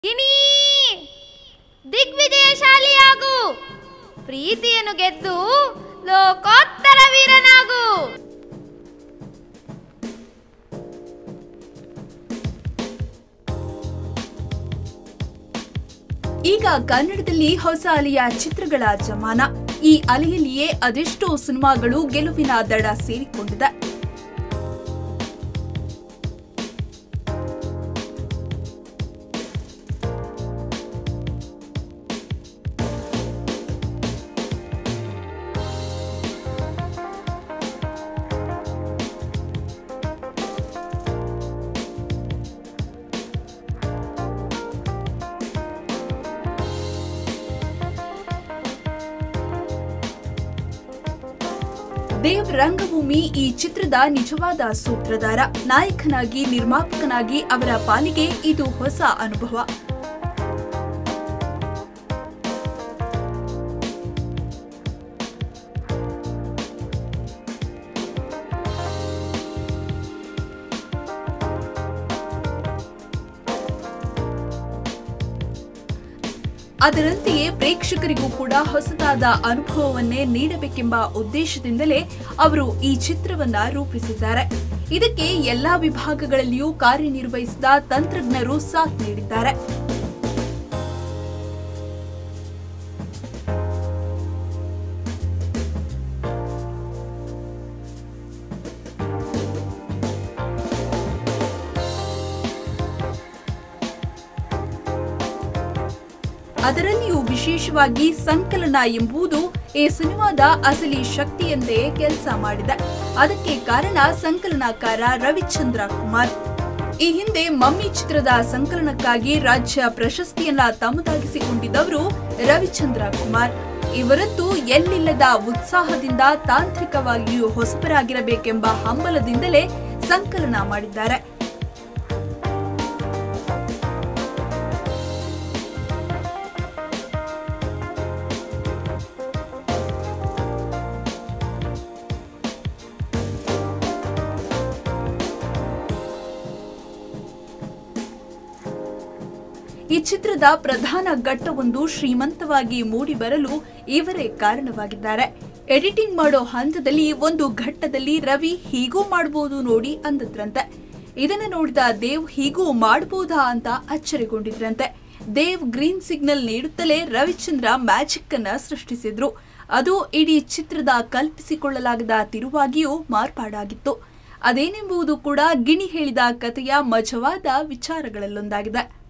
ಗಿಣಿ ದಿಗ್ವಿಜಯಶಾಲಿಯಾಗು ಪ್ರೀತಿಯನ್ನು ಗೆದ್ದು ಲೋಕೋತ್ತರ ವೀರನಾಗು ಈಗ ಕನ್ನಡದಲ್ಲಿ ಹೊಸ ಅಲೆಯ ಚಿತ್ರಗಳ ಜಮಾನ ಈ ಅಲೆಯಲ್ಲಿಯೇ ಅದೆಷ್ಟೋ ಸಿನಿಮಾಗಳು ಗೆಲುವಿನ ದಡ ಸೇರಿಕೊಂಡಿದೆ ದೇವ್ ರಂಗಭೂಮಿ ಈ ಚಿತ್ರದ ನಿಜವಾದ ಸೂತ್ರಧಾರ ನಾಯಕನಾಗಿ ನಿರ್ಮಾಪಕನಾಗಿ ಅವರ ಪಾಲಿಗೆ ಇದು ಹೊಸ ಅನುಭವ ಅದರಂತೆಯೇ ಪ್ರೇಕ್ಷಕರಿಗೂ ಕೂಡ ಹೊಸದಾದ ಅನುಭವವನ್ನೇ ನೀಡಬೇಕೆಂಬ ಉದ್ದೇಶದಿಂದಲೇ ಅವರು ಈ ಚಿತ್ರವನ್ನ ರೂಪಿಸಿದ್ದಾರೆ ಇದಕ್ಕೆ ಎಲ್ಲಾ ವಿಭಾಗಗಳಲ್ಲಿಯೂ ಕಾರ್ಯನಿರ್ವಹಿಸಿದ ತಂತ್ರಜ್ಞರು ಸಾಥ್ ನೀಡಿದ್ದಾರೆ ಅದರಲ್ಲಿಯೂ ವಿಶೇಷವಾಗಿ ಸಂಕಲನ ಎಂಬುದು ಈ ಸಿನಿಮಾದ ಅಸಲಿ ಶಕ್ತಿಯಂತೆ ಕೆಲಸ ಮಾಡಿದೆ ಅದಕ್ಕೆ ಕಾರಣ ಸಂಕಲನಕಾರ ರವಿಚಂದ್ರ ಕುಮಾರ್ ಈ ಹಿಂದೆ ಮಮ್ಮಿ ಚಿತ್ರದ ಸಂಕಲನಕ್ಕಾಗಿ ರಾಜ್ಯ ಪ್ರಶಸ್ತಿಯನ್ನ ತಮ್ಮದಾಗಿಸಿಕೊಂಡಿದ್ದವರು ರವಿಚಂದ್ರ ಕುಮಾರ್ ಇವರದ್ದು ಎಲ್ಲಿಲ್ಲದ ಉತ್ಸಾಹದಿಂದ ತಾಂತ್ರಿಕವಾಗಿಯೂ ಹೊಸಬರಾಗಿರಬೇಕೆಂಬ ಹಂಬಲದಿಂದಲೇ ಸಂಕಲನ ಮಾಡಿದ್ದಾರೆ ಈ ಚಿತ್ರದ ಪ್ರಧಾನ ಘಟ್ಟವೊಂದು ಶ್ರೀಮಂತವಾಗಿ ಮೂಡಿಬರಲು ಇವರೇ ಕಾರಣವಾಗಿದ್ದಾರೆ ಎಡಿಟಿಂಗ್ ಮಾಡೋ ಹಂತದಲ್ಲಿ ಒಂದು ಘಟ್ಟದಲ್ಲಿ ರವಿ ಹೀಗೂ ಮಾಡಬಹುದು ನೋಡಿ ಅಂದದ್ರಂತೆ ಇದನ್ನ ನೋಡಿದ ದೇವ್ ಹೀಗೂ ಮಾಡಬಹುದಾ ಅಂತ ಅಚ್ಚರಿಗೊಂಡಿದ್ರಂತೆ ದೇವ್ ಗ್ರೀನ್ ಸಿಗ್ನಲ್ ನೀಡುತ್ತಲೇ ರವಿಚಂದ್ರ ಮ್ಯಾಜಿಕ್ ಅನ್ನ ಸೃಷ್ಟಿಸಿದ್ರು ಅದು ಇಡೀ ಚಿತ್ರದ ಕಲ್ಪಿಸಿಕೊಳ್ಳಲಾಗದ ತಿರುವಾಗಿಯೂ ಮಾರ್ಪಾಡಾಗಿತ್ತು ಅದೇನೆಂಬುದು ಕೂಡ ಗಿಣಿ ಹೇಳಿದ ಕಥೆಯ ಮಜವಾದ ವಿಚಾರಗಳಲ್ಲೊಂದಾಗಿದೆ